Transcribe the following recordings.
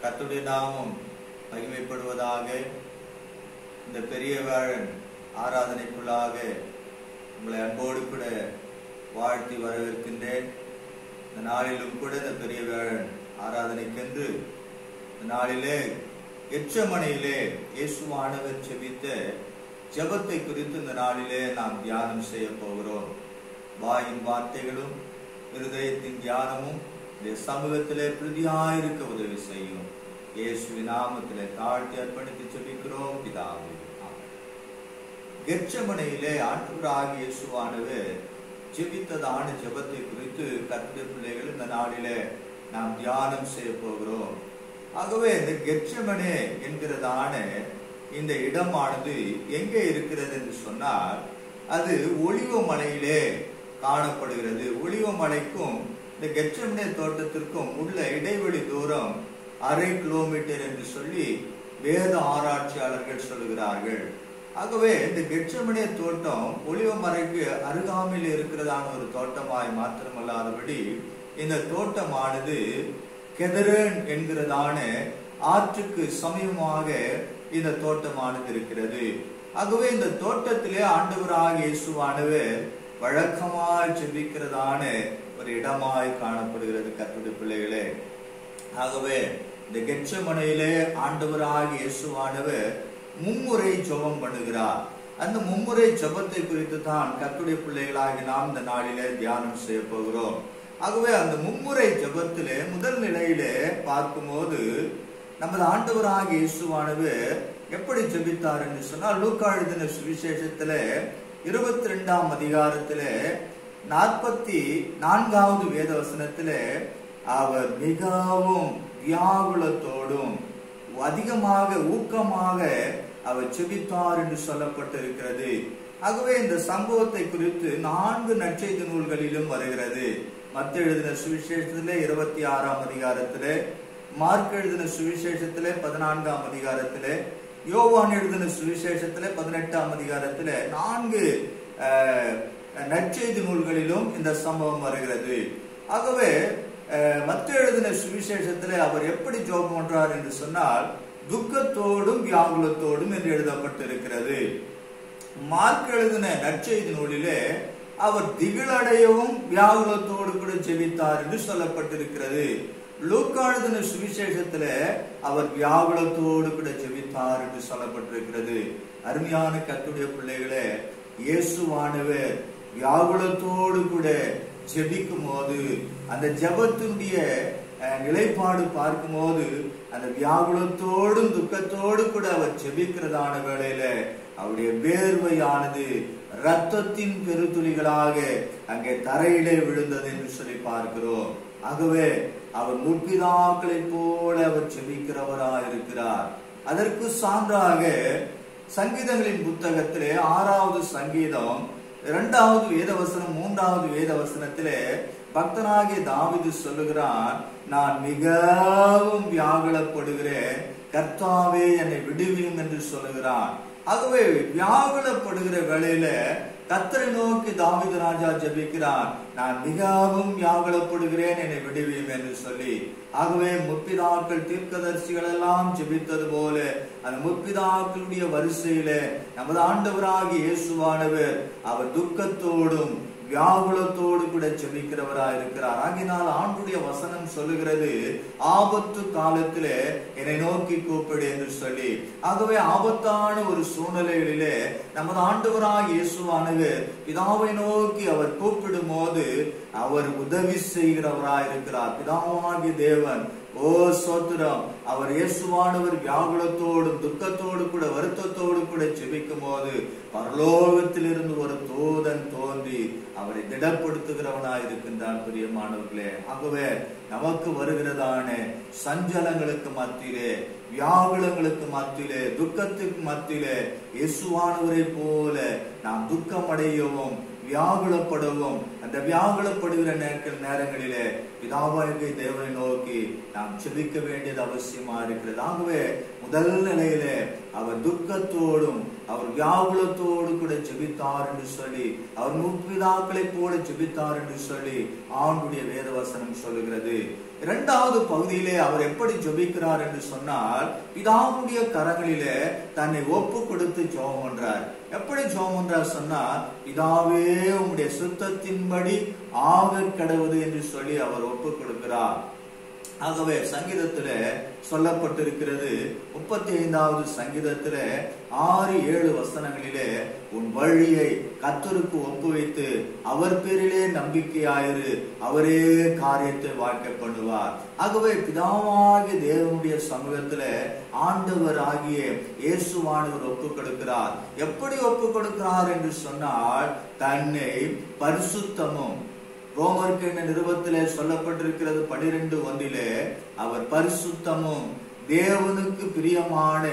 கர்த்தருடைய நாமம் மகிமைப்படுவதாக இந்த பெரிய வேழன் ஆராதனைக்குள்ளாக உங்களை அன்போடு கூட வாழ்த்தி வரவேற்கின்றேன் இந்த நாளிலும் கூட இந்த பெரிய வேழன் ஆராதனைக்கென்று இந்த நாளிலே எச்சமனையிலே இயேசுவானவர் செபித்த ஜெபத்தை குறித்து இந்த நாளிலே நாம் தியானம் செய்ய போகிறோம் வாயின் வார்த்தைகளும் இருதயத்தின் தியானமும் இந்த சமூகத்திலே பிரதியாயிருக்க உதவி செய்யும் இயேசுவின் நாமத்திலே தாழ்த்தி அர்ப்பணித்து செபிக்கிறோம் பிதாவே ஆமென். கெர்ச்சமனையிலே ஆண்டவராகிய இயேசுவானவர் ஜெபித்ததான ஜெபத்தை குறித்து கர்த்தருடைய பிள்ளைகள் இந்த நாளிலே நாம் தியானம் செய்ய போகிறோம் ஆகவே இந்த கெர்ச்சமனே என்கிறதான இந்த இடமானது எங்கே இருக்கிறது என்று சொன்னால் அது ஒளிவ மலையிலே காணப்படுகிறது ஒளிவ மலைக்கும் இந்த கெச்சமனே தோட்டத்திற்கும் உள்ள இடைவெளி தூரம் அரை கிலோமீட்டர் என்று சொல்லி வேத ஆராய்ச்சியாளர்கள் சொல்லுகிறார்கள் ஆகவே இந்த கெச்சமனே தோட்டம் ஒளிவ மலைக்கு அருகாமையில் இருக்கிறதான ஒரு தோட்டமாய் மாத்திரமல்லாதபடி இந்த தோட்டமானது கெதரன் என்கிறதான ஆற்றுக்கு சமீபமாக இந்த தோட்டமானது இருக்கிறது ஆகவே இந்த தோட்டத்திலே ஆண்டவராக இயேசுவானவர் வழக்கமாய் ஜெபிக்கிறதான ஒரு இடமாய் காணப்படுகிறது கர்த்தருடைய பிள்ளைகளே ஆகவே இந்த கெச்சமனையிலே ஆண்டவராக இயேசுவானவர் மும்முறை ஜெபம் பண்ணுகிறார் அந்த மும்முறை ஜெபத்தை குறித்து தான் கர்த்தருடைய பிள்ளைகளாகி நாம் இந்த நாளிலே தியானம் செய்ய போகிறோம் ஆகவே அந்த மும்முறை ஜெபத்திலே முதல் நிலையிலே பார்க்கும்போது நமது ஆண்டவராக இயேசுவானவர் எப்படி ஜெபித்தார் என்று சொன்னால் லூக்கா எழுதின சுவிசேஷத்துல இருபத்தி ரெண்டாம் அதிகாரத்துல நாற்பத்தி நான்காவது வேத வசனத்துல அவர் மிகவும் வியாகுலத்தோடும் அதிகமாக ஊக்கமாக அவர் செபித்தார் என்று சொல்லப்பட்டிருக்கிறது ஆகவே இந்த சம்பவத்தை குறித்து நான்கு நற்செய்தி நூல்களிலும் வருகிறது மத்த எழுதின சுவிசேஷத்திலே இருபத்தி ஆறாம் அதிகாரத்திலே மார்க் எழுதின சுவிசேஷத்திலே பதினான்காம் அதிகாரத்திலே யோவான் எழுதின சுவிசேஷத்திலே பதினெட்டாம் அதிகாரத்திலே நான்கு அஹ், நற்செய்தி நூல்களிலும் இந்த சம்பவம் வருகிறது ஆகவே அஹ், மத்த எழுதின சுவிசேஷத்திலே அவர் எப்படி ஜோபம் பண்றார் என்று சொன்னால் துக்கத்தோடும் வியாகுலத்தோடும் என்று எழுதப்பட்டிருக்கிறது மார்க் எழுதின நற்செய்தி நூலிலே அவர் திகிலடையவும் வியாகுலத்தோடு கூட ஜெபித்தார் என்று சொல்லப்பட்டிருக்கிறது லூக்கா எழுதின சுவிசேஷத்துல அவர் வியாகுலத்தோடு கூட ஜெபித்தார் என்று சொல்லப்பட்டிருக்கிறது அருமையான கத்துடைய பிள்ளைகளே இயேசுவானவர் வியாகுலத்தோடு கூட ஜெபிக்கும் போது அந்த ஜெபத்தினுடைய அஹ், நிலைப்பாடு பார்க்கும்போது அந்த வியாகுலத்தோடும் துக்கத்தோடு கூட அவர் ஜெபிக்கிறதான வேளையில அவருடைய வேர்வையானது ரத்தத்தின் பெருத்துளிகளாக அங்கே தரையிலே விழுந்தது என்று சொல்லி பார்க்கிறோம் ஆகவே அவர் முற்பிதாக்களைப் போல அவர் செபிக்கிறவராய் இருக்கிறார் அதற்கு சான்றாக சங்கீதங்களின் புத்தகத்திலே ஆறாவது சங்கீதம் இரண்டாவது வேதவசனம் மூன்றாவது வேதவசனத்திலே பக்தனாகிய தாவிது சொல்லுகிறான் நான் மிகவும் வியாகுலப்படுகிறேன் கர்த்தாவே என்னை விடுவியும் என்று சொல்லுகிறான் ஆகவே வியாகுலப்படுகிற வேளையில கத்தரை நோக்கி தாவித ராஜா ஜெபிக்கிறான் நான் மிகவும் வியாகுலப்படுகிறேன் என்னை விடுவியும் என்று சொல்லி ஆகவே முற்பிதாக்கள் தீர்க்கதரிசிகள் எல்லாம் ஜெபித்தது போல அந்த முற்பிதாக்களுடைய வரிசையில நமது ஆண்டவராகி இயேசுவானவர் அவர் துக்கத்தோடும் வியாகுலத்தோடு கூட ஜெபிக்கிறவராய் இருக்கிறார் ஆகினால் ஆண்டுடைய வசனம் சொல்லுகிறது ஆபத்து காலத்திலே என்னை நோக்கி கூப்பிடு என்று சொல்லி ஆகவே ஆபத்தான ஒரு சூழ்நிலைகளிலே நமது ஆண்டவராக இயேசுவானவர் பிதாவை நோக்கி அவர் கூப்பிடும் போது அவர் உதவி செய்கிறவராய் இருக்கிறார் பிதாவாகிய தேவன் ஓ சோத்திரம் அவர் இயேசுவானவர் வியாகுலத்தோடும் துக்கத்தோடு கூட வருத்தத்தோடு கூட ஜெபிக்கும் போது பரலோகத்திலிருந்து ஒரு தூதன் தோன்றி அவரை திடப்படுத்துகிறவனாய் இருக்கின்றான் பிரியமானவர்களே ஆகவே நமக்கு வருகிறதான சஞ்சலங்களுக்கு மத்தியிலே வியாகுலங்களுக்கு மத்தியிலே துக்கத்துக்கு மத்தியிலே இயேசுவானவரை போல நாம் துக்கம் அடையவும் வியாகுலப்படவும் அந்த வியாகுலப்படுகிற நேரங்கள் நேரங்களிலே பிதாவாகிய தேவனை நோக்கி நாம் செபிக்க வேண்டியது அவசியமா இருக்கிறது ஆகவே முதல் நிலையிலே அவர் துக்கத்தோடும் அவர் வியாகுலத்தோடு கூட ஜெபித்தார் என்று சொல்லி அவர் முற்பிதாக்களை போல ஜெபித்தார் என்று சொல்லி ஆண்டுடைய வேதவசனம் சொல்லுகிறது இரண்டாவது பகுதியிலே அவர் எப்படி ஜெபிக்கிறார் என்று சொன்னால் பிதாவுடைய கரங்களிலே தன்னை ஒப்பு கொடுத்து ஜெபம் பண்றார் எப்படி ஜெபம் பண்றார் சொன்னா பிதாவே உம்முடைய சுத்தத்தின்படி ஆக கடவுது என்று சொல்லி அவர் ஒப்பு கொடுக்கிறார் ஆகவே சங்கீதத்துல சொல்லப்பட்டிருக்கிறது முப்பத்தி ஐந்தாவது சங்கீதத்துல ஆறு ஏழு வசனங்களிலே உன் வழியை கத்தருக்கு ஒப்புவைத்து அவர் பேரிலே நம்பிக்கையாயிரு அவரே காரியத்தை வாய்க்க பண்ணுவார் ஆகவே பிதாவாகிய தேவனுடைய சமூகத்துல ஆண்டவர் ஆகிய இயேசுவானவர் ஒப்பு கொடுக்கிறார் எப்படி ஒப்பு கொடுக்கிறார் என்று சொன்னால் தன்னை பரிசுத்தமும் ரோமருக்கு என்ன நிருபத்திலே சொல்லப்பட்டிருக்கிறது பனிரெண்டு ஒன்றிலே அவர் பரிசுத்தமும் தேவனுக்கு பிரியமான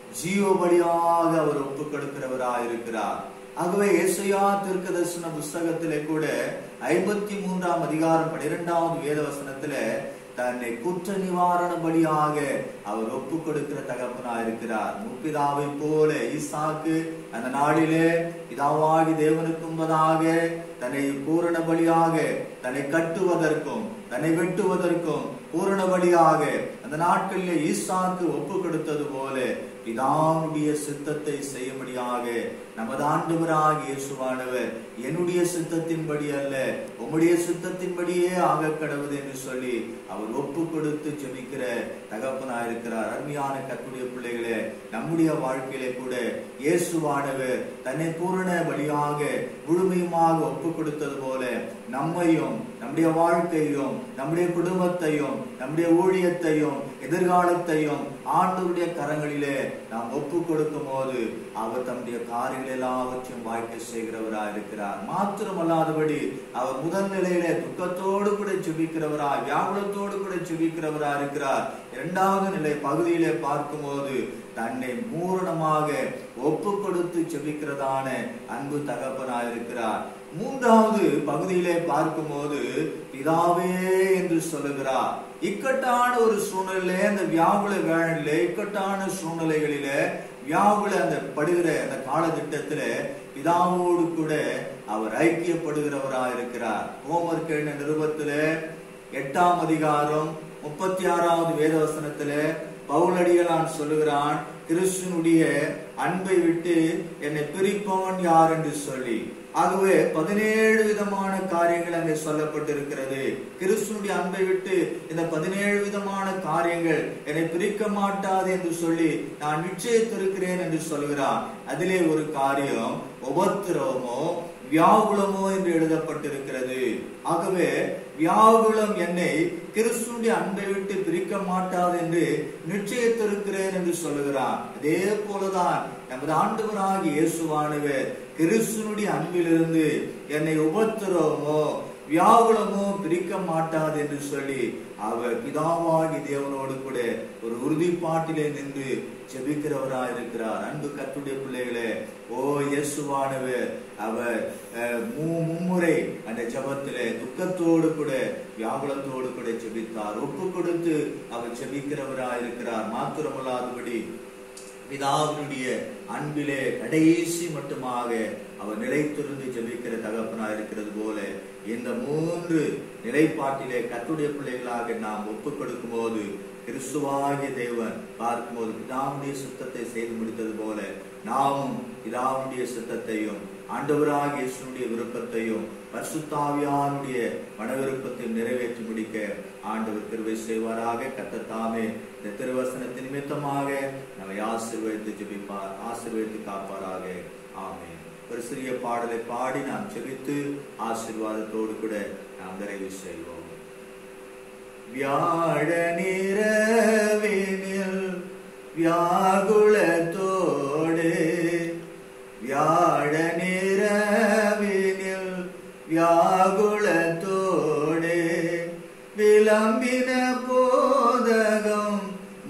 ஜீவபலியாக அவர் ஒப்பு கொடுக்கிறவராயிருக்கிறார் ஆகவே ஏசையா தீர்க்க தரிசன புஸ்தகத்திலே கூட ஐம்பத்தி மூன்றாம் அதிகாரம் பனிரெண்டாவது வேத வசனத்திலே தன்னை குற்ற நிவாரண பலியாக அவர் ஒப்பு கொடுக்கிற தகப்பனா இருக்கிறார் முப்பிதாவை போல ஈசாக்கு அந்த நாளிலே பிதாவாகி தேவனுக்கு முன்பதாக தன்னை பூரண பலியாக தன்னை கட்டுவதற்கும் தன்னை வெட்டுவதற்கும் பூரண பலியாக அந்த நாட்களிலே ஈசாக்கு ஒப்பு கொடுத்தது போல பிதாவுடைய சித்தத்தை செய்யும்படியாக நமது ஆண்டவராக இயேசுவானவர் என்னுடைய சித்தத்தின்படி அல்ல உம்முடைய சித்தத்தின்படியே ஆக கடவுது என்று சொல்லி அவர் ஒப்பு கொடுத்து ஜெபிக்கிற தகப்பனா இருக்கிறார் அருமையான கத்துடைய பிள்ளைகளே நம்முடைய வாழ்க்கையிலே கூட இயேசுவானவர் தன்னை பூரண பலியாக முழுமையுமாக ஒப்பு கொடுத்தது போல நம்மையும் நம்முடைய வாழ்க்கையும் நம்முடைய குடும்பத்தையும் நம்முடைய ஊழியத்தையும் எதிர்காலத்தையும் ஆண்டவருடைய கரங்களிலே நாம் ஒப்பு கொடுக்கும் போது அவர் தம்முடைய காரியங்கள் எல்லாவற்றையும் வாய்க்க செய்கிறவராய் இருக்கிறார் மாத்திரமல்லாதபடி அவர் முதல் நிலையிலே துக்கத்தோடு கூட ஜெபிக்கிறவராய் வியாகுலத்தோடு கூட ஜெபிக்கிறவராய் இருக்கிறார் இரண்டாவது நிலை பகுதியிலே பார்க்கும்போது தன்னை பூரணமாக ஒப்பு கொடுத்து ஜெபிக்கிறதான அன்பு தகப்பனாய் இருக்கிறார் மூன்றாவது பகுதியிலே பார்க்கும்போது பிதாவே என்று சொல்லுகிறார் இக்கட்டான ஒரு சூழ்நிலையிலே அந்த வியாகுல வேளையிலே இக்கட்டான சூழ்நிலைகளிலே வியாகுல அந்த படுகிற அந்த காலகட்டத்துல பிதாவோடு கூட அவர் ஐக்கியப்படுகிறவராய் இருக்கிறார் ஹோமர்க் நிருபத்துல எட்டாம் அதிகாரம் முப்பத்தி ஆறாவது வேதவசனத்துல பவுலடிகளான் சொல்லுகிறான் கிறிஸ்துனுடைய அன்பை விட்டு என்னை பிரிப்பவன் யார் என்று சொல்லி ஆகவே பதினேழு விதமான காரியங்கள் அங்கே சொல்லப்பட்டிருக்கிறது கிறிஸ்துனுடைய அன்பை விட்டு இந்த பதினேழு விதமான காரியங்கள் என்னை பிரிக்க மாட்டாது என்று சொல்லி நான் நிச்சயித்திருக்கிறேன் என்று சொல்கிறான் அதிலே ஒரு காரியம் உபத்திரவமோ வியாகுலமோ என்று எழுதப்பட்டிருக்கிறது ஆகவே வியாகுலம் என்னை கிறிஸ்துடைய அன்பை விட்டு பிரிக்க மாட்டாது என்று நிச்சயித்திருக்கிறேன் என்று சொல்லுகிறான் அதே போலதான் நமது ஆண்டவராகி இயேசுவானவர் கிறிஸ்துனுடைய அன்பிலிருந்து என்னை உபத்திரவமோ வியாகுலமோ பிரிக்க மாட்டாது என்று சொல்லி அவர் பிதாவாகி தேவனோடு கூட ஒரு உறுதிப்பாட்டிலே நின்று ஜெபிக்கிறவராய் இருக்கிறார் அன்பு கத்துடைய பிள்ளைகளே ஓ இயேசுவானவர் அவர் மும்முறை அந்த ஜபத்திலே துக்கத்தோடு கூட வியாகுலத்தோடு கூட ஜெபித்தார் ஒப்பு கொடுத்து அவர் ஜெபிக்கிறவராய் இருக்கிறார் மாத்திரமல்லாதபடி பிதாவினுடைய அன்பிலே கடைசி மட்டுமாக அவர் நிலைத்திருந்து ஜெபிக்கிற தகப்பனா இருக்கிறது போல இந்த மூன்று நிலைப்பாட்டிலே கத்துடைய பிள்ளைகளாக நாம் ஒப்பு கொடுக்கும் போது கிறிஸ்துவாகிய தேவன் பார்க்கும்போது பிதாவுடைய சித்தத்தை செய்து முடித்தது போல நாமும் பிதாவுடைய சித்தத்தையும் ஆண்டவராக இயேசுடைய விருப்பத்தையும் பரிசுத்தாவியானுடைய மன விருப்பத்தையும் நிறைவேற்றி முடிக்க ஆண்டவர் திருவை செய்வாராக கத்தத்தாமே இந்த திருவசனத்தின் நிமித்தமாக நம்மை ஆசீர்வதித்து ஜெபிப்பார் ஆசீர்வதித்து காப்பாராக ஆமே ஒரு சிறிய பாடலை பாடி நாம் ஜெபித்து ஆசீர்வாதத்தோடு கூட நாம் நிறைவு செய்வோம் வியாழ நிறவினில் வியாகுலத்தோடு வியாழ நிறவினில் வியாகுலத்தோடு விளம்பின போதகம்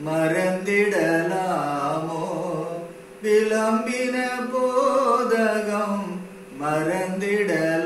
மறந்திடலாமோ விளம்பின போதகம் மறந்திடலாமோ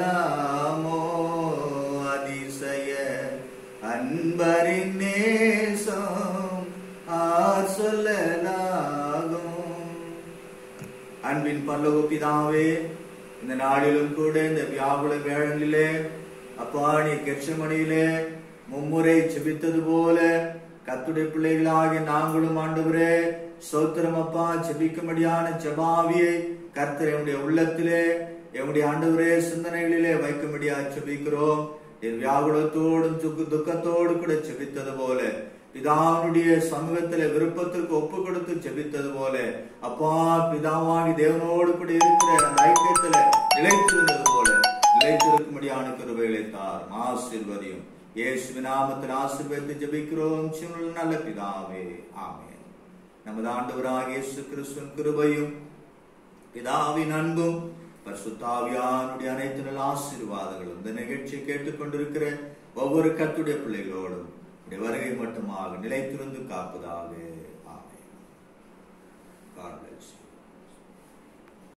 அன்பரின் நேசம் ஆர் சொல்லலாகும் அன்பின் பல்லவ பிதாவே இந்த நாளிலும் கூட இந்த வியாகுல வேளங்களிலே அப்பா நீ கெச்சமணியிலே மும்முறை செபித்தது போல கத்துடைய பிள்ளைகளாகிய நாங்களும் ஆண்டவரே சோத்திரம் அப்பா செபிக்கும்படியான ஜபாவியை கர்த்தர் என்னுடைய உள்ளத்திலே என்னுடைய ஆண்டவரே சிந்தனைகளிலே வைக்கும்படியா செபிக்கிறோம் என் வியாகுலத்தோடும் துக்கு துக்கத்தோடு கூட செபித்தது போல பிதாவுடைய சமூகத்தில விருப்பத்திற்கு ஒப்பு கொடுத்து செபித்தது போல அப்பா பிதாவாகி தேவனோடு கூட இருக்கிற அந்த ஐக்கியத்துல நிலைத்திருந்தது போல நிலைத்திருக்கும்படியான கிருபைகளை தார் ஆசீர்வதியும் இயேசுவின் நாமத்தில் ஆசீர்வதித்து ஜெபிக்கிறோம் சிவனுள்ள நல்ல பிதாவே ஆமென் நமது ஆண்டவராக இயேசு கிறிஸ்துவின் கிருபையும் பிதாவின் அன்பும் பரிசுத்தாவியானுடைய அனைத்து நல்ல ஆசீர்வாதங்களும் இந்த நிகழ்ச்சியை கேட்டுக்கொண்டிருக்கிற ஒவ்வொரு கத்துடைய பிள்ளைகளோடும் உடைய வருகை மட்டுமாக நிலைத்திருந்து காப்பதாக ஆமென் God bless.